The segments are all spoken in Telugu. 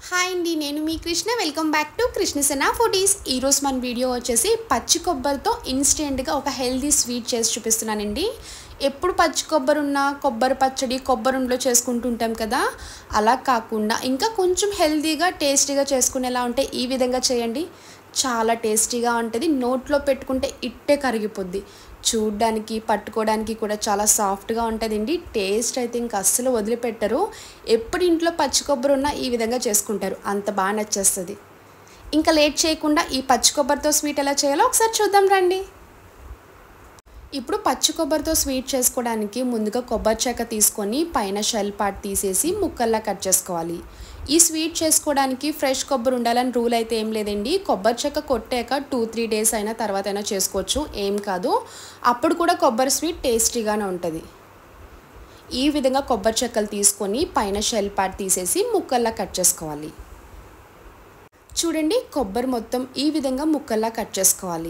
హాయ్ అండి నేను మీ Krishna welcome back to Krishnasena foodies ఈరోజు మన వీడియో వచ్చేసి పచ్చి కొబ్బరితో ఇన్స్టెంట్గా ఒక హెల్దీ స్వీట్ చేసి చూపిస్తున్నానండి ఎప్పుడు పచ్చి కొబ్బరి ఉన్న కొబ్బరి పచ్చడి కొబ్బరి ఉండలో చేసుకుంటూ ఉంటాం కదా అలా కాకుండా ఇంకా కొంచెం హెల్దీగా టేస్టీగా చేసుకునేలా ఉంటే ఈ విధంగా చేయండి చాలా టేస్టీగా ఉంటుంది నోట్లో పెట్టుకుంటే ఇట్టే కరిగిపోద్ది చూడ్డానికి పట్టుకోవడానికి కూడా చాలా సాఫ్ట్గా ఉంటుందండి టేస్ట్ అయితే ఇంకా అస్సలు వదిలిపెట్టరు ఎప్పుడు ఇంట్లో పచ్చి కొబ్బరి ఉన్నా ఈ విధంగా చేసుకుంటారు అంత బాగా నచ్చేస్తుంది ఇంకా లేట్ చేయకుండా ఈ పచ్చి కొబ్బరితో స్వీట్ ఎలా చేయాలో ఒకసారి చూద్దాం రండి ఇప్పుడు పచ్చి కొబ్బరితో స్వీట్ చేసుకోవడానికి ముందుగా కొబ్బరి చెక్క తీసుకొని పైన షెల్ పార్ట్ తీసేసి ముక్కల్లా కట్ చేసుకోవాలి ఈ స్వీట్ చేసుకోవడానికి ఫ్రెష్ కొబ్బరి ఉండాలని రూల్ అయితే ఏం లేదండి కొబ్బరి చెక్క కొట్టాక టూ త్రీ డేస్ అయినా తర్వాత అయినా చేసుకోవచ్చు ఏం కాదు అప్పుడు కూడా కొబ్బరి స్వీట్ టేస్టీగానే ఉంటుంది ఈ విధంగా కొబ్బరి చెక్కలు తీసుకొని పైన షెల్ పార్ట్ తీసేసి ముక్కల్లా కట్ చేసుకోవాలి చూడండి కొబ్బరి మొత్తం ఈ విధంగా ముక్కల్లా కట్ చేసుకోవాలి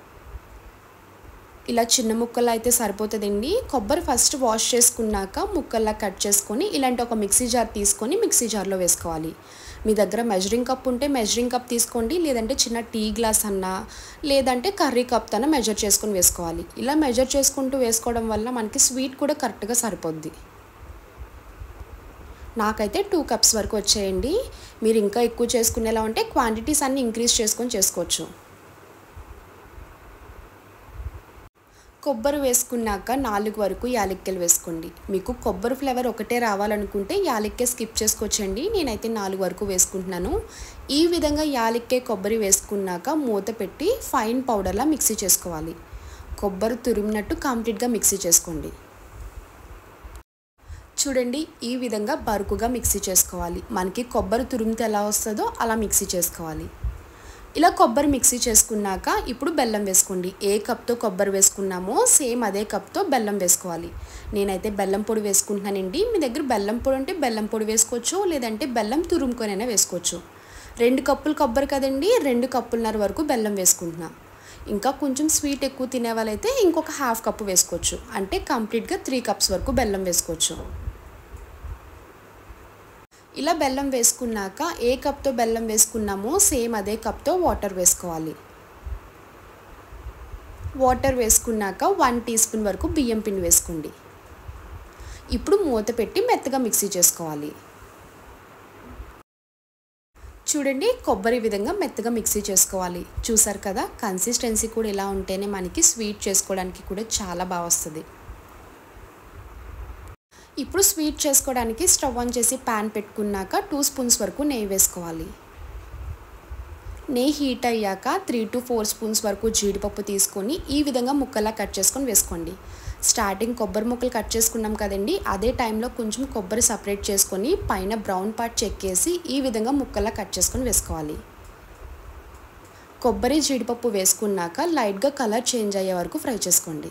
ఇలా చిన్న ముక్కలు అయితే సరిపోతుందండి కొబ్బరి ఫస్ట్ వాష్ చేసుకున్నాక ముక్కల్లా కట్ చేసుకొని ఇలాంటి ఒక మిక్సీ జార్ తీసుకొని మిక్సీ జార్లో వేసుకోవాలి మీ దగ్గర మెజరింగ్ కప్ ఉంటే మెజరింగ్ కప్ తీసుకోండి లేదంటే చిన్న టీ గ్లాస్ అన్నా లేదంటే కర్రీ కప్ తన మెజర్ చేసుకొని వేసుకోవాలి ఇలా మెజర్ చేసుకుంటూ వేసుకోవడం వల్ల మనకి స్వీట్ కూడా కరెక్ట్గా సరిపోద్ది నాకైతే టూ కప్స్ వరకు వచ్చేయండి మీరు ఇంకా ఎక్కువ చేసుకునేలా ఉంటే క్వాంటిటీస్ అన్నీ ఇంక్రీజ్ చేసుకొని చేసుకోవచ్చు కొబ్బరి వేసుకున్నాక నాలుగు వరకు యాలక్కెలు వేసుకోండి మీకు కొబ్బరి ఫ్లేవర్ ఒకటే రావాలనుకుంటే యాలక్కే స్కిప్ చేసుకోవచ్చండి నేనైతే నాలుగు వరకు వేసుకుంటున్నాను ఈ విధంగా యాలక్కే కొబ్బరి వేసుకున్నాక మూత పెట్టి ఫైన్ పౌడర్లా మిక్సీ చేసుకోవాలి కొబ్బరి తురిమినట్టు కంప్లీట్గా మిక్సీ చేసుకోండి చూడండి ఈ విధంగా బరుకుగా మిక్సీ చేసుకోవాలి మనకి కొబ్బరి తురిమితే ఎలా వస్తుందో అలా మిక్సీ చేసుకోవాలి ఇలా కొబ్బరి మిక్సీ చేసుకున్నాక ఇప్పుడు బెల్లం వేసుకోండి ఏ కప్తో కొబ్బరి వేసుకున్నామో సేమ్ అదే కప్తో బెల్లం వేసుకోవాలి నేనైతే బెల్లం పొడి వేసుకుంటున్నానండి మీ దగ్గర బెల్లం పొడి ఉంటే బెల్లం పొడి వేసుకోవచ్చు లేదంటే బెల్లం తురుముకొనైనా వేసుకోవచ్చు రెండు కప్పులు కొబ్బరి కదండి రెండు కప్పులన్నర వరకు బెల్లం వేసుకుంటున్నా ఇంకా కొంచెం స్వీట్ ఎక్కువ తినే వాళ్ళైతే ఇంకొక హాఫ్ కప్పు వేసుకోవచ్చు అంటే కంప్లీట్గా త్రీ కప్స్ వరకు బెల్లం వేసుకోవచ్చు ఇలా బెల్లం వేసుకున్నాక ఏ కప్తో బెల్లం వేసుకున్నామో సేమ్ అదే కప్తో వాటర్ వేసుకోవాలి వాటర్ వేసుకున్నాక వన్ టీ స్పూన్ వరకు బియ్యం పిండి వేసుకోండి ఇప్పుడు మూత పెట్టి మెత్తగా మిక్సీ చేసుకోవాలి చూడండి కొబ్బరి విధంగా మెత్తగా మిక్సీ చేసుకోవాలి చూసారు కదా కన్సిస్టెన్సీ కూడా ఇలా ఉంటేనే మనకి స్వీట్ చేసుకోవడానికి కూడా చాలా బాగా వస్తుంది ఇప్పుడు స్వీట్ చేసుకోవడానికి స్టవ్ ఆన్ చేసి ప్యాన్ పెట్టుకున్నాక టూ స్పూన్స్ వరకు నెయ్యి వేసుకోవాలి నెయ్యి హీట్ అయ్యాక త్రీ టు ఫోర్ స్పూన్స్ వరకు జీడిపప్పు తీసుకొని ఈ విధంగా ముక్కలా కట్ చేసుకొని వేసుకోండి స్టార్టింగ్ కొబ్బరి ముక్కలు కట్ చేసుకున్నాం కదండి అదే టైంలో కొంచెం కొబ్బరి సపరేట్ చేసుకొని పైన బ్రౌన్ పార్ట్ చెక్కేసి ఈ విధంగా ముక్కలా కట్ చేసుకొని వేసుకోవాలి కొబ్బరి జీడిపప్పు వేసుకున్నాక లైట్గా కలర్ చేంజ్ అయ్యే వరకు ఫ్రై చేసుకోండి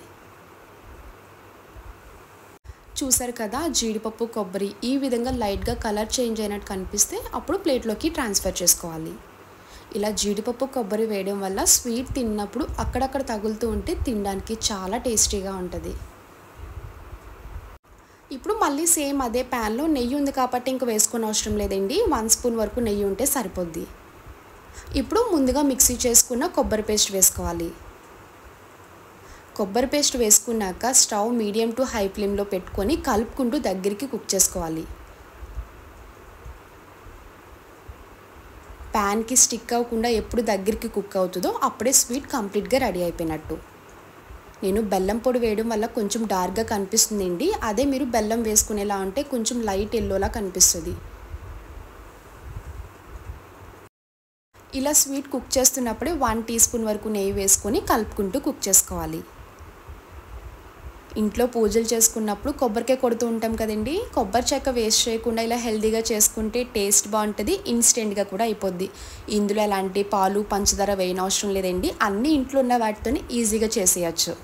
చూసారు కదా జీడిపప్పు కొబ్బరి ఈ విధంగా లైట్గా కలర్ చేంజ్ అయినట్టు కనిపిస్తే అప్పుడు ప్లేట్లోకి ట్రాన్స్ఫర్ చేసుకోవాలి ఇలా జీడిపప్పు కొబ్బరి వేయడం వల్ల స్వీట్ తిన్నప్పుడు అక్కడక్కడ తగులుతూ ఉంటే తినడానికి చాలా టేస్టీగా ఉంటుంది ఇప్పుడు మళ్ళీ సేమ్ అదే ప్యాన్లో నెయ్యి ఉంది కాబట్టి ఇంక వేసుకొని అవసరం లేదండి వన్ స్పూన్ వరకు నెయ్యి ఉంటే సరిపోద్ది ఇప్పుడు ముందుగా మిక్సీ చేసుకున్న కొబ్బరి పేస్ట్ వేసుకోవాలి కొబ్బరి పేస్ట్ వేసుకున్నాక స్టవ్ మీడియం టు హై ఫ్లేమ్లో పెట్టుకొని కలుపుకుంటూ దగ్గరికి కుక్ చేసుకోవాలి ప్యాన్కి స్టిక్ అవ్వకుండా ఎప్పుడు దగ్గరికి కుక్ అవుతుందో అప్పుడే స్వీట్ కంప్లీట్గా రెడీ అయిపోయినట్టు నేను బెల్లం పొడి వేయడం వల్ల కొంచెం డార్క్గా కనిపిస్తుందండి అదే మీరు బెల్లం వేసుకునేలా ఉంటే కొంచెం లైట్ ఎల్లోలా కనిపిస్తుంది ఇలా స్వీట్ కుక్ చేస్తున్నప్పుడే వన్ టీ స్పూన్ వరకు నెయ్యి వేసుకొని కలుపుకుంటూ కుక్ చేసుకోవాలి ఇంట్లో పూజలు చేసుకున్నప్పుడు కొబ్బరికాయ కొడుతూ ఉంటాం కదండి కొబ్బరి చెక్క వేస్ట్ చేయకుండా ఇలా హెల్తీగా చేసుకుంటే టేస్ట్ బాగుంటుంది ఇన్స్టెంట్గా కూడా అయిపోద్ది ఇందులో ఎలాంటి పాలు పంచదార వేయనవసరం లేదండి అన్ని ఇంట్లో ఉన్న వాటితోనే ఈజీగా చేసేయచ్చు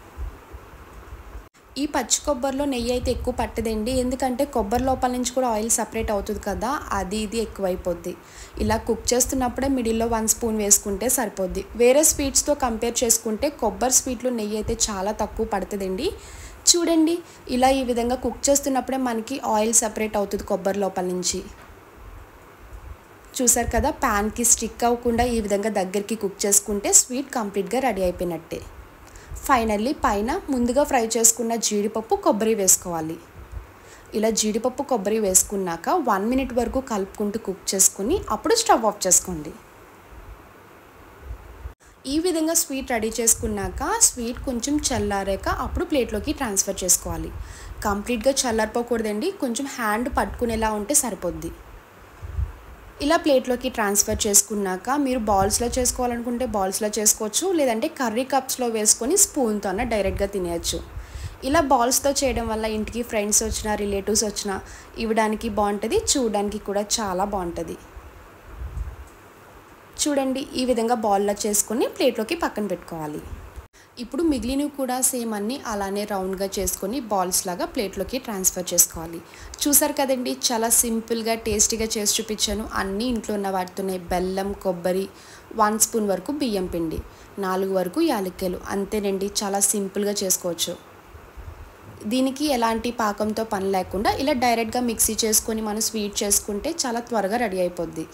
ఈ పచ్చి కొబ్బరిలో నెయ్యి అయితే ఎక్కువ పట్టదండి ఎందుకంటే కొబ్బరి లోపల నుంచి కూడా ఆయిల్ సపరేట్ అవుతుంది కదా అది ఇది ఎక్కువైపోద్ది ఇలా కుక్ చేస్తున్నప్పుడే మిడిల్లో వన్ స్పూన్ వేసుకుంటే సరిపోద్ది వేరే స్వీట్స్తో కంపేర్ చేసుకుంటే కొబ్బరి స్వీట్లో నెయ్యి అయితే చాలా తక్కువ పడుతుందండి చూడండి ఇలా ఈ విధంగా కుక్ చేస్తున్నప్పుడే మనకి ఆయిల్ సపరేట్ అవుతుంది కొబ్బరి లోపల నుంచి చూసారు కదా ప్యాన్కి స్టిక్ అవ్వకుండా ఈ విధంగా దగ్గరికి కుక్ చేసుకుంటే స్వీట్ కంప్లీట్గా రెడీ అయిపోయినట్టే ఫైనల్లీ పైన ముందుగా ఫ్రై చేసుకున్న జీడిపప్పు కొబ్బరి వేసుకోవాలి ఇలా జీడిపప్పు కొబ్బరి వేసుకున్నాక వన్ మినిట్ వరకు కలుపుకుంటూ కుక్ చేసుకుని అప్పుడు స్టవ్ ఆఫ్ చేసుకోండి ఈ విధంగా స్వీట్ రెడీ చేసుకున్నాక స్వీట్ కొంచెం చల్లారాక అప్పుడు ప్లేట్లోకి ట్రాన్స్ఫర్ చేసుకోవాలి కంప్లీట్గా చల్లారిపోకూడదండి కొంచెం హ్యాండ్ పట్టుకునేలా ఉంటే సరిపోద్ది ఇలా ప్లేట్లోకి ట్రాన్స్ఫర్ చేసుకున్నాక మీరు బాల్స్లో చేసుకోవాలనుకుంటే బాల్స్లో చేసుకోవచ్చు లేదంటే కర్రీ కప్స్లో వేసుకొని స్పూన్తో అన్న డైరెక్ట్గా తినేయచ్చు ఇలా బాల్స్తో చేయడం వల్ల ఇంటికి ఫ్రెండ్స్ వచ్చినా రిలేటివ్స్ వచ్చినా ఇవ్వడానికి బాగుంటుంది చూడడానికి కూడా చాలా బాగుంటుంది చూడండి ఈ విధంగా బాల్లో చేసుకొని ప్లేట్లోకి పక్కన పెట్టుకోవాలి ఇప్పుడు మిగిలినవి కూడా సేమ్ అన్నీ అలానే రౌండ్గా చేసుకొని బాల్స్ లాగా ప్లేట్లోకి ట్రాన్స్ఫర్ చేసుకోవాలి చూసారు కదండి చాలా సింపుల్గా టేస్టీగా చేసి చూపించాను అన్నీ ఇంట్లో ఉన్న వాటితోనే బెల్లం కొబ్బరి వన్ స్పూన్ వరకు బియ్యం పిండి నాలుగు వరకు యాలక్కాయలు అంతేనండి చాలా సింపుల్గా చేసుకోవచ్చు దీనికి ఎలాంటి పాకంతో పని లేకుండా ఇలా డైరెక్ట్గా మిక్సీ చేసుకొని మనం స్వీట్ చేసుకుంటే చాలా త్వరగా రెడీ అయిపోద్ది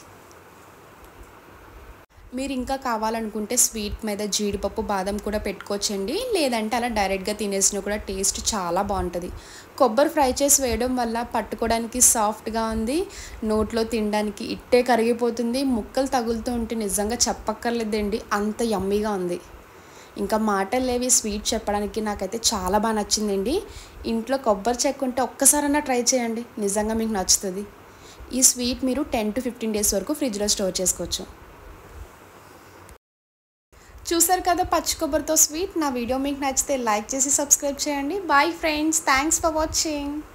మీరు ఇంకా కావాలనుకుంటే స్వీట్ మీద జీడిపప్పు బాదం కూడా పెట్టుకోవచ్చండి లేదంటే అలా డైరెక్ట్గా తినేసిన కూడా టేస్ట్ చాలా బాగుంటుంది కొబ్బరి ఫ్రై చేసి వేయడం వల్ల పట్టుకోవడానికి సాఫ్ట్గా ఉంది నోట్లో తినడానికి ఇట్టే కరిగిపోతుంది ముక్కలు తగులుతూ ఉంటే నిజంగా చెప్పక్కర్లేదండి అంత యమ్మీగా ఉంది ఇంకా మాటలు లేవి స్వీట్ చెప్పడానికి నాకైతే చాలా బాగా నచ్చిందండి ఇంట్లో కొబ్బరి చెక్క ఉంటే ఒక్కసారైనా ట్రై చేయండి నిజంగా మీకు నచ్చుతుంది ఈ స్వీట్ మీరు టెన్ టు ఫిఫ్టీన్ డేస్ వరకు ఫ్రిడ్జ్లో స్టోర్ చేసుకోవచ్చు చూసారు కదా పచ్చి కొబ్బరితో స్వీట్ నా వీడియో మీకు నచ్చితే లైక్ చేసి సబ్స్క్రైబ్ చేయండి bye friends thanks for watching